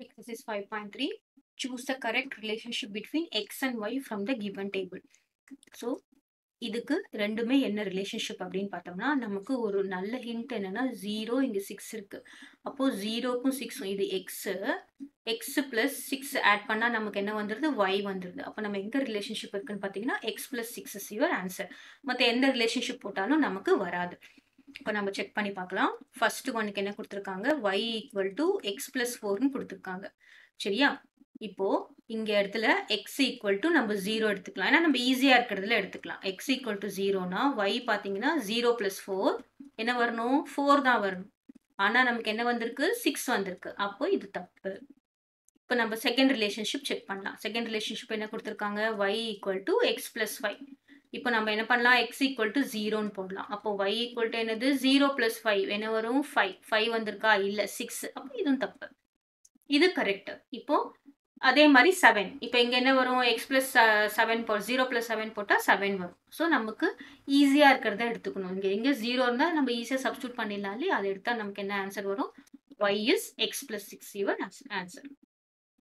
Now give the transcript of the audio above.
Exercise 5.3 Choose the correct relationship between x and y from the given table. So இதுக்கு ரெண்டுமே என்ன relationship அப்படின்னு பார்த்தோம்னா நமக்கு ஒரு நல்ல ஹிண்ட் என்னன்னா ஜீரோ இங்கே சிக்ஸ் இருக்கு அப்போ ஜீரோக்கும் சிக்ஸும் இது X X plus six add பண்ணால் நமக்கு என்ன வந்துடுது ஒய் வந்துடுது அப்போ நம்ம எங்கே ரிலேஷன்ஷிப் இருக்குன்னு பார்த்தீங்கன்னா X plus six is your answer மற்ற எந்த ரிலேஷன்ஷிப் போட்டாலும் நமக்கு வராது இப்போ நம்ம செக் பண்ணி பார்க்கலாம் ஃபர்ஸ்ட் ஒனுக்கு என்ன கொடுத்துருக்காங்க Y equal to X plus ஃபோர்னு கொடுத்துருக்காங்க சரியா இப்போ இங்க இடத்துல எக்ஸ் ஈக்குவல் டு நம்ம ஜீரோ எடுத்துக்கலாம் ஏன்னா நம்ம ஈஸியா இருக்கிறதுல எடுத்துக்கலாம் எக்ஸ் ஈக்குவல் டு ஜீரோனா ஒய் பார்த்தீங்கன்னா ஜீரோ பிளஸ் ஃபோர் என்ன வரணும் ஃபோர் தான் வரணும் ஆனா நமக்கு என்ன வந்திருக்கு சிக்ஸ் வந்திருக்கு அப்போ இது தப்பு இப்போ நம்ம செகண்ட் ரிலேஷன்ஷிப் செக் பண்ணலாம் செகண்ட் ரிலேஷன்ஷிப் என்ன கொடுத்துருக்காங்க Y equal to X plus five இப்போ நம்ம என்ன பண்ணலாம் எக்ஸ் ஈக்குவல் டு ஜீரோன்னு போடலாம் அப்போ ஒய் ஈக்குவல் டு என்னது ஜீரோ பிளஸ் ஃபைவ் என்ன வரும் ஃபைவ் ஃபைவ் வந்திருக்கா இல்லை சிக்ஸ் அப்போ இதுவும் தப்பு இது கரெக்ட் இப்போ அதே மாதிரி செவன் இப்போ இங்கே என்ன வரும் எக்ஸ் ப்ளஸ் செவன் போ ஜீரோ ப்ளஸ் செவன் போட்டால் செவன் வரும் ஸோ நமக்கு ஈஸியாக இருக்கிறத எடுத்துக்கணும் இங்கே எங்கே ஜீரோ இருந்தால் நம்ம ஈஸியாக சப்ஸ்டியூட் பண்ணிடலாம் இல்லையா அதை எடுத்தால் நமக்கு என்ன ஆன்சர் வரும் Y is X plus six your answer